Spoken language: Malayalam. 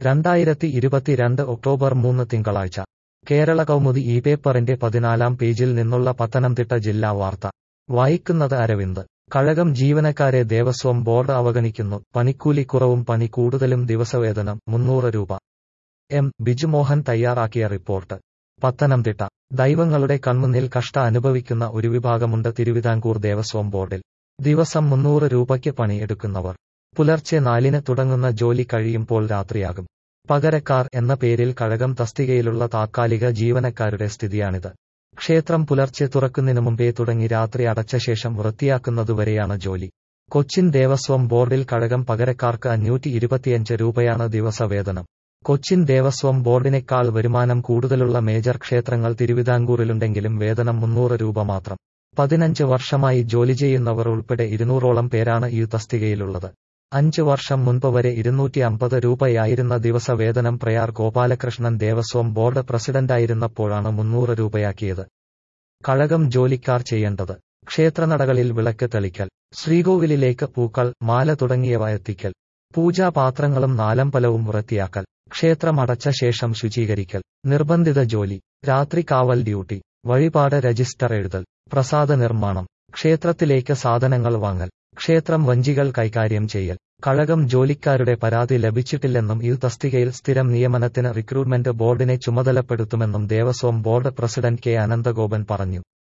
രണ്ടായിരത്തി ഇരുപത്തിരണ്ട് ഒക്ടോബർ മൂന്ന് തിങ്കളാഴ്ച കേരള കൗമുദി ഈ പേപ്പറിന്റെ പതിനാലാം പേജിൽ നിന്നുള്ള പത്തനംതിട്ട ജില്ലാ വാർത്ത വായിക്കുന്നത് അരവിന്ദ് കഴകം ജീവനക്കാരെ ദേവസ്വം ബോർഡ് അവഗണിക്കുന്നു പണിക്കൂലി കുറവും പണി കൂടുതലും ദിവസവേതനം മുന്നൂറ് രൂപ എം ബിജുമോഹൻ തയ്യാറാക്കിയ റിപ്പോർട്ട് പത്തനംതിട്ട ദൈവങ്ങളുടെ കൺമുന്നിൽ കഷ്ട അനുഭവിക്കുന്ന ഒരു വിഭാഗമുണ്ട് തിരുവിതാംകൂർ ദേവസ്വം ബോർഡിൽ ദിവസം മുന്നൂറ് രൂപയ്ക്ക് പണിയെടുക്കുന്നവർ പുലർച്ചെ നാലിന് തുടങ്ങുന്ന ജോലി കഴിയുമ്പോൾ രാത്രിയാകും പകരക്കാർ എന്ന പേരിൽ കഴകം തസ്തികയിലുള്ള താത്കാലിക ജീവനക്കാരുടെ സ്ഥിതിയാണിത് ക്ഷേത്രം പുലർച്ചെ തുറക്കുന്നതിനു മുമ്പേ തുടങ്ങി രാത്രി അടച്ച ശേഷം വൃത്തിയാക്കുന്നതുവരെയാണ് ജോലി കൊച്ചിൻ ദേവസ്വം ബോർഡിൽ കഴകം പകരക്കാർക്ക് അഞ്ഞൂറ്റി ഇരുപത്തിയഞ്ച് രൂപയാണ് ദിവസവേതനം കൊച്ചിൻ ദേവസ്വം ബോർഡിനേക്കാൾ വരുമാനം കൂടുതലുള്ള മേജർ ക്ഷേത്രങ്ങൾ തിരുവിതാംകൂറിലുണ്ടെങ്കിലും വേതനം മുന്നൂറ് രൂപ മാത്രം പതിനഞ്ച് വർഷമായി ജോലി ചെയ്യുന്നവർ ഉൾപ്പെടെ ഇരുന്നൂറോളം പേരാണ് ഈ തസ്തികയിലുള്ളത് അഞ്ച് വർഷം മുൻപ് വരെ ഇരുന്നൂറ്റി അമ്പത് രൂപയായിരുന്ന ദിവസവേതനം പ്രയാർ ഗോപാലകൃഷ്ണൻ ദേവസ്വം ബോർഡ് പ്രസിഡന്റായിരുന്നപ്പോഴാണ് മുന്നൂറ് രൂപയാക്കിയത് കഴകം ജോലിക്കാർ ചെയ്യേണ്ടത് ക്ഷേത്രനടകളിൽ വിളക്ക് തെളിക്കൽ ശ്രീകോവിലിലേക്ക് പൂക്കൾ മാല തുടങ്ങിയവ എത്തിക്കൽ പൂജാപാത്രങ്ങളും നാലമ്പലവും വൃത്തിയാക്കൽ ക്ഷേത്രം അടച്ച ശേഷം ശുചീകരിക്കൽ നിർബന്ധിത ജോലി രാത്രി കാവൽ ഡ്യൂട്ടി വഴിപാട് രജിസ്റ്റർ എഴുതൽ പ്രസാദ നിർമ്മാണം ക്ഷേത്രത്തിലേക്ക് സാധനങ്ങൾ വാങ്ങൽ ക്ഷേത്രം വഞ്ചികൾ കൈകാര്യം ചെയ്യൽ കഴകം ജോലിക്കാരുടെ പരാതി ലഭിച്ചിട്ടില്ലെന്നും ഈ തസ്തികയിൽ സ്ഥിരം നിയമനത്തിന് റിക്രൂട്ട്മെന്റ് ബോർഡിനെ ചുമതലപ്പെടുത്തുമെന്നും Devaswom board president K Ananthagopan പറഞ്ഞു